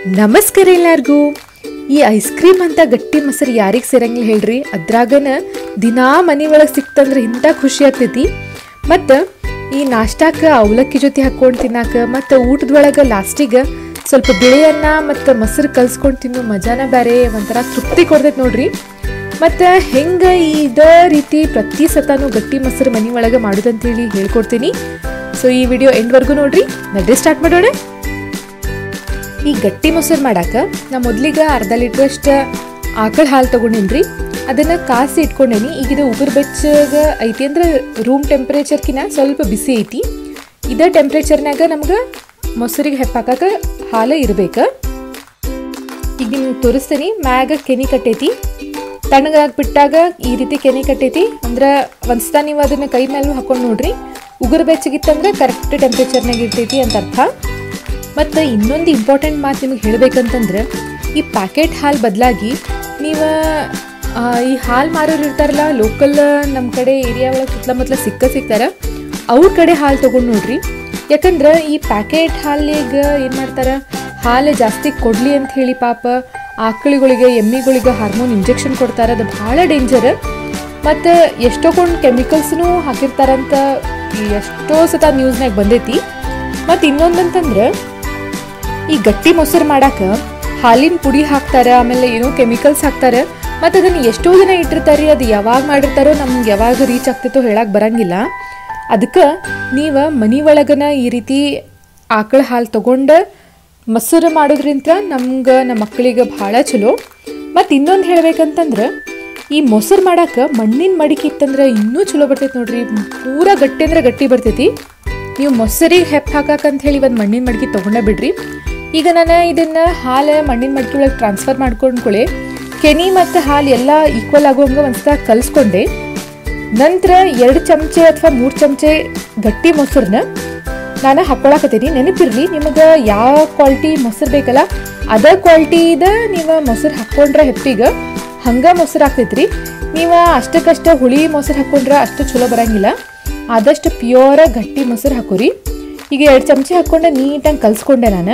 ನಮಸ್ಕಾರ ಎಲ್ಲಾರ್ಗೂ ಈ ಐಸ್ ಕ್ರೀಮ್ ಅಂತ ಗಟ್ಟಿ ಮೊಸರು ಯಾರಿಗೆ ಸೇರಂಗಿಲ್ಲ ಹೇಳ್ರಿ ಅದ್ರಾಗನ ದಿನಾ ಮನೆ ಒಳಗೆ ಸಿಕ್ತಂದ್ರೆ ಇಂಥ ಖುಷಿ ಆಗ್ತೈತಿ ಮತ್ತು ಈ ನಾಷ್ಟಾಕ ಅವಲಕ್ಕಿ ಜೊತೆ ಹಾಕ್ಕೊಂಡು ತಿನ್ನಾಕ ಮತ್ತು ಊಟದೊಳಗೆ ಲಾಸ್ಟಿಗೆ ಸ್ವಲ್ಪ ಬಿಳಿಯನ್ನ ಮತ್ತು ಮೊಸರು ಕಲ್ಸ್ಕೊಂಡು ತಿನ್ನೋ ಮಜಾನ ಬೇರೆ ಒಂಥರ ತೃಪ್ತಿ ಕೊಡ್ತೈತೆ ನೋಡ್ರಿ ಮತ್ತು ಹೆಂಗೆ ಇದೇ ರೀತಿ ಪ್ರತಿ ಸತನೂ ಗಟ್ಟಿ ಮೊಸರು ಮನೆ ಒಳಗೆ ಮಾಡೋದಂತೇಳಿ ಹೇಳ್ಕೊಡ್ತೀನಿ ಸೊ ಈ ವಿಡಿಯೋ ಎಂಡ್ವರೆಗೂ ನೋಡ್ರಿ ನಡ್ರಿ ಸ್ಟಾರ್ಟ್ ಮಾಡೋಣ ಈ ಗಟ್ಟಿ ಮೊಸರು ಮಾಡಾಕ ನಾ ಮೊದ್ಲಿಗೆ ಅರ್ಧ ಲೀಟ್ರಷ್ಟು ಆಕಳ ಹಾಲು ತೊಗೊಂಡಿನ್ರಿ ಅದನ್ನು ಕಾಸಿ ಇಟ್ಕೊಂಡೇನಿ ಈಗ ಇದು ಉಗುರು ಬೆಚ್ಚಗ ಐತಿ ಅಂದ್ರೆ ರೂಮ್ ಟೆಂಪ್ರೇಚರ್ಕಿನ ಸ್ವಲ್ಪ ಬಿಸಿ ಐತಿ ಇದೇ ಟೆಂಪ್ರೇಚರ್ನಾಗ ನಮ್ಗೆ ಮೊಸರಿಗೆ ಹೆಪ್ಪಾಕಕ್ಕೆ ಹಾಲು ಇರ್ಬೇಕು ಈಗ ನಿಮ್ಗೆ ತೋರಿಸ್ತೀನಿ ಮ್ಯಾಗ ಕೆನಿ ಕಟ್ಟೈತಿ ತಣ್ಣಗಾಗಿ ಬಿಟ್ಟಾಗ ಈ ರೀತಿ ಕೆನಿ ಕಟ್ಟೈತಿ ಅಂದ್ರೆ ಒಂದ್ಸತ ನೀವು ಅದನ್ನ ಕೈ ಮೇಲೂ ಹಾಕೊಂಡು ನೋಡ್ರಿ ಉಗುರು ಬೆಚ್ಚಗಿತ್ತಂದ್ರೆ ಕರೆಕ್ಟ್ ಟೆಂಪ್ರೇಚರ್ನಾಗ ಇರ್ತೈತಿ ಅಂತ ಅರ್ಥ ಮತ್ತು ಇನ್ನೊಂದು ಇಂಪಾರ್ಟೆಂಟ್ ಮಾತು ನಿಮಗೆ ಹೇಳ್ಬೇಕಂತಂದ್ರೆ ಈ ಪ್ಯಾಕೆಟ್ ಹಾಲು ಬದಲಾಗಿ ನೀವು ಆ, ಈ ಹಾಲು ಮಾರೋರು ಇರ್ತಾರಲ್ಲ ಲೋಕಲ್ ನಮ್ಮ ಕಡೆ ಏರಿಯಾ ಒಳಗೆ ಸುತ್ತಮುತ್ತಲ ಸಿಕ್ಕ ಸಿಗ್ತಾರ ಅವ್ರ ಕಡೆ ಹಾಲು ತೊಗೊಂಡು ನೋಡ್ರಿ ಯಾಕಂದ್ರೆ ಈ ಪ್ಯಾಕೆಟ್ ಹಾಲಿಗೆ ಏನು ಮಾಡ್ತಾರೆ ಹಾಲು ಜಾಸ್ತಿ ಕೊಡಲಿ ಅಂತ ಹೇಳಿ ಪಾಪ ಆಕಳುಗಳಿಗೆ ಎಮ್ಮಿಗಳಿಗೆ ಹಾರ್ಮೋನ್ ಇಂಜೆಕ್ಷನ್ ಕೊಡ್ತಾರೆ ಅದು ಭಾಳ ಡೇಂಜರ್ ಮತ್ತು ಎಷ್ಟೊಂದು ಕೆಮಿಕಲ್ಸ್ನು ಹಾಕಿರ್ತಾರಂತ ಈ ಎಷ್ಟೋ ಸತ ನ್ಯೂಸ್ನಾಗ ಬಂದೈತಿ ಮತ್ತು ಇನ್ನೊಂದಂತಂದ್ರೆ ಈ ಗಟ್ಟಿ ಮೊಸರು ಮಾಡಾಕ ಹಾಲಿನ ಪುಡಿ ಹಾಕ್ತಾರ ಆಮೇಲೆ ಏನೋ ಕೆಮಿಕಲ್ಸ್ ಹಾಕ್ತಾರ ಮತ್ತು ಅದನ್ನು ಎಷ್ಟೋ ದಿನ ಇಟ್ಟಿರ್ತಾರೆ ಅದು ಯಾವಾಗ ಮಾಡಿರ್ತಾರೋ ನಮ್ಗೆ ಯಾವಾಗ ರೀಚ್ ಆಗ್ತೈತೋ ಹೇಳಕ್ಕೆ ಬರಂಗಿಲ್ಲ ಅದಕ್ಕೆ ನೀವು ಮನೆ ಒಳಗನ ಈ ರೀತಿ ಆಕಳ ಹಾಲು ತೊಗೊಂಡು ಮೊಸರು ಮಾಡೋದ್ರಿಂದ ನಮ್ಗೆ ನಮ್ಮ ಮಕ್ಕಳಿಗೆ ಭಾಳ ಚಲೋ ಮತ್ತು ಇನ್ನೊಂದು ಹೇಳ್ಬೇಕಂತಂದ್ರೆ ಈ ಮೊಸರು ಮಾಡಕ್ಕೆ ಮಣ್ಣಿನ ಮಡಿಕೆ ಇತ್ತಂದ್ರೆ ಇನ್ನೂ ಚಲೋ ಬರ್ತೈತೆ ನೋಡ್ರಿ ಪೂರ ಗಟ್ಟಿ ಅಂದ್ರೆ ಗಟ್ಟಿ ಬರ್ತೈತಿ ನೀವು ಮೊಸರಿಗೆ ಹೆಪ್ಪು ಹಾಕಕ್ಕಂತ ಹೇಳಿ ಒಂದು ಮಣ್ಣಿನ ಮಡಿಕೆ ತೊಗೊಂಡೇ ಬಿಡ್ರಿ ಈಗ ನಾನು ಇದನ್ನು ಹಾಲು ಮಣ್ಣಿನ ಮಡಿಕೆ ಒಳಗೆ ಟ್ರಾನ್ಸ್ಫರ್ ಮಾಡ್ಕೊಂಡ್ಕೊಳ್ಳಿ ಕೆನಿ ಮತ್ತು ಹಾಲು ಎಲ್ಲ ಈಕ್ವಲ್ ಆಗುವಂಗೆ ಒಂದ್ಸಲ ಕಲಿಸ್ಕೊಂಡೆ ನಂತರ ಎರಡು ಚಮಚೆ ಅಥವಾ ಮೂರು ಚಮಚೆ ಗಟ್ಟಿ ಮೊಸರನ್ನ ನಾನು ಹಾಕೊಳಕತ್ತೀನಿ ನೆನಪಿರ್ಲಿ ನಿಮಗೆ ಯಾವ ಕ್ವಾಲಿಟಿ ಮೊಸರು ಬೇಕಲ್ಲ ಅದೇ ಕ್ವಾಲಿಟಿದ ನೀವು ಮೊಸರು ಹಾಕ್ಕೊಂಡ್ರೆ ಹೆಪ್ಪಿಗೆ ಹಂಗೆ ಮೊಸರು ಆಗ್ತೈತ್ರಿ ನೀವು ಅಷ್ಟಕ್ಕಷ್ಟ ಹುಳಿ ಮೊಸರು ಹಾಕ್ಕೊಂಡ್ರೆ ಅಷ್ಟು ಚಲೋ ಬರಂಗಿಲ್ಲ ಆದಷ್ಟು ಪ್ಯೂರ ಗಟ್ಟಿ ಮೊಸರು ಹಾಕೋರಿ ಈಗ ಎರಡು ಚಮಚೆ ಹಾಕ್ಕೊಂಡೆ ನೀಟಾಗಿ ಕಲಿಸ್ಕೊಂಡೆ ನಾನು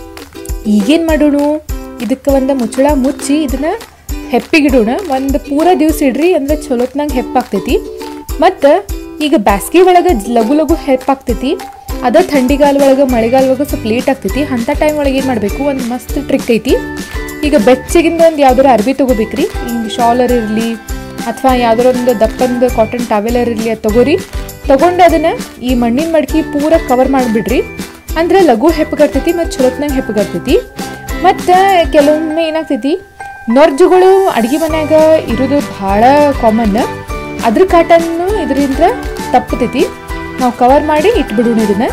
ಈಗೇನು ಮಾಡೋಣ ಇದಕ್ಕೆ ಒಂದು ಮುಚ್ಚಳ ಮುಚ್ಚಿ ಇದನ್ನ ಹೆಪ್ಪಿಗಿಡೋಣ ಒಂದು ಪೂರ ದಿವ್ಸ ಇಡ್ರಿ ಅಂದ್ರೆ ಚಲೋತ್ನಾಗ ಹೆಪ್ಪಾಗ್ತೈತಿ ಮತ್ತು ಈಗ ಬ್ಯಾಸ್ಗೆ ಒಳಗೆ ಲಘು ಲಘು ಹೆಪ್ಪಾಗ್ತೈತಿ ಅದ ಥಂಡಿಗಾಲ ಒಳಗೆ ಮಳೆಗಾಲ ಒಳಗೆ ಸ್ವಲ್ಪ ಲೇಟ್ ಆಗ್ತೈತಿ ಅಂಥ ಟೈಮ್ ಒಳಗೆ ಏನು ಮಾಡಬೇಕು ಒಂದು ಮಸ್ತ್ ಟ್ರಿಕ್ ಐತಿ ಈಗ ಬೆಚ್ಚಗಿಂದ ಒಂದು ಯಾವ್ದಾರು ಅರ್ಬಿ ತೊಗೋಬೇಕ್ರಿ ಹಿಂಗೆ ಶಾಲರ್ ಇರಲಿ ಅಥವಾ ಯಾವ್ದಾರ ಒಂದು ದಪ್ಪಂದು ಕಾಟನ್ ಟಾವೆಲರ್ ಇರಲಿ ಅದು ತಗೋರಿ ತಗೊಂಡು ಅದನ್ನು ಈ ಮಣ್ಣಿನ ಮಡ್ಕಿ ಪೂರ ಕವರ್ ಮಾಡಿಬಿಡ್ರಿ ಅಂದ್ರೆ ಲಘು ಹೆಪ್ಪಗರ್ತೈತಿ ಮತ್ತು ಚಲೋತ್ನಾಗ ಹೆಪ್ಪಗರ್ತೈತಿ ಮತ್ತು ಕೆಲವೊಮ್ಮೆ ಏನಾಗ್ತೈತಿ ನೊರ್ಜುಗಳು ಅಡುಗೆ ಮನ್ಯಾಗ ಇರೋದು ಭಾಳ ಕಾಮನ್ ಅದ್ರ ಕಾಟನ್ನು ಇದರಿಂದ ತಪ್ಪತೈತಿ ನಾವು ಕವರ್ ಮಾಡಿ ಇಟ್ಬಿಡೋಣ ಇದನ್ನ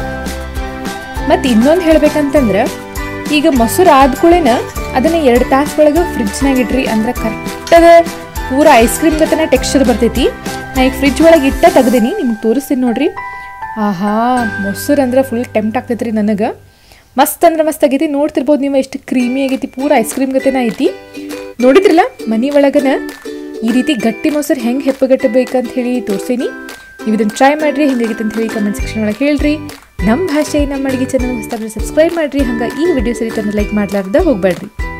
ಮತ್ತು ಇನ್ನೊಂದು ಹೇಳ್ಬೇಕಂತಂದ್ರೆ ಈಗ ಮೊಸರು ಆದ್ಕೂಳೆನ ಅದನ್ನ ಎರಡು ತಾಸು ಒಳಗೆ ಫ್ರಿಜ್ನಾಗ ಇಡ್ರಿ ಅಂದ್ರೆ ಕರೆಕ್ಟದ ಪೂರ ಐಸ್ ಕ್ರೀಮ್ ಗತನ ಟೆಕ್ಸ್ಚರ್ ಬರ್ತೈತಿ ನಾ ಈಗ ಫ್ರಿಜ್ ಒಳಗೆ ಇಟ್ಟ ತೆಗ್ದೀನಿ ನಿಮ್ಗೆ ತೋರಿಸ್ತೀನಿ ನೋಡ್ರಿ ಆಹಾ ಮೊಸರು ಅಂದ್ರೆ ಫುಲ್ ಟೆಂಪ್ಟ್ ಆಗ್ತೈತೆ ರೀ ನನಗೆ ಮಸ್ತ್ ಅಂದ್ರೆ ಮಸ್ತ್ ಆಗೈತಿ ನೋಡ್ತಿರ್ಬೋದು ನೀವು ಎಷ್ಟು ಕ್ರೀಮಿ ಆಗೈತಿ ಪೂರ ಐಸ್ ಕ್ರೀಮ್ ಗತೆನ ಐತಿ ನೋಡಿದ್ರಲ್ಲ ಮನೆ ಒಳಗನ ಈ ರೀತಿ ಗಟ್ಟಿ ಮೊಸರು ಹೆಂಗೆ ಹೆಪ್ಪಗಟ್ಟಬೇಕಂತ ಹೇಳಿ ತೋರಿಸೀನಿ ನೀವು ಇದನ್ನು ಟ್ರೈ ಮಾಡಿರಿ ಹೆಂಗಾಗಿತ್ತು ಅಂತ ಹೇಳಿ ಕಮೆಂಟ್ ಸೆಕ್ಷನ್ ಒಳಗೆ ಹೇಳ್ರಿ ನಮ್ಮ ಭಾಷೆ ನಮ್ಮ ಅಡುಗೆ ಚಾನಲ್ ಹೊಸದಾಗಿ ಸಬ್ಸ್ಕ್ರೈಬ್ ಮಾಡಿರಿ ಹಂಗೆ ಈ ವಿಡಿಯೋ ಸರಿ ತಂದು ಲೈಕ್ ಮಾಡ್ಲಾರ್ದ ಹೋಗ್ಬೇಡ್ರಿ